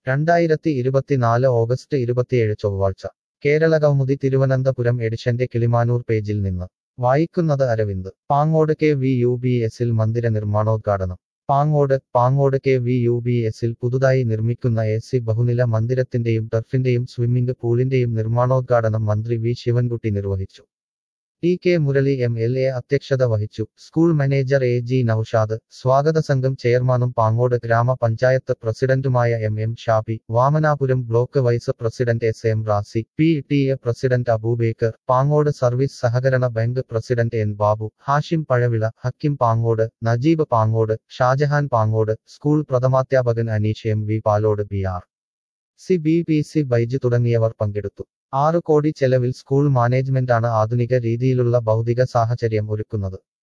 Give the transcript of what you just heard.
രണ്ടായിരത്തി ഇരുപത്തിനാല് ഓഗസ്റ്റ് ഇരുപത്തിയേഴ് ചൊവ്വാഴ്ച കേരളകൗമുദി തിരുവനന്തപുരം എഡിഷന്റെ കിളിമാനൂർ പേജിൽ നിന്ന് വായിക്കുന്നത് Aravind Pangode K V U B എസിൽ മന്ദിര നിർമ്മാണോദ്ഘാടനം Pangode Pangode K V U B എസിൽ പുതുതായി നിർമ്മിക്കുന്ന എ സി ബഹുനില മന്ദിരത്തിന്റെയും ടർഫിന്റെയും സ്വിമ്മിംഗ് പൂളിന്റെയും നിർമ്മാണോദ്ഘാടനം മന്ത്രി വി ശിവൻകുട്ടി നിർവഹിച്ചു T K Murali M L A അധ്യക്ഷത വഹിച്ചു school manager A G Noushad സ്വാഗത സംഘം ചെയർമാനും പാങ്ങോട് ഗ്രാമപഞ്ചായത്ത് പ്രസിഡന്റുമായ M M Shabi Vamanapuram block vice president S M Razi P T A president Aboobacker Pangode service സഹകരണ bank president N Babu Hashim Pazhavila Hakkim Pangode Najeeb Pangode Shajahan Pangode school പ്രഥമാധ്യാപകൻ Aneesh M V Palode B R C B P C Baiju തുടങ്ങിയവർ പങ്കെടുത്തു ആറ് കോടി ചെലവിൽ സ്കൂൾ മാനേജ്മെന്റാണ് ആധുനിക രീതിയിലുള്ള ഭൗതിക സാഹചര്യം ഒരുക്കുന്നത്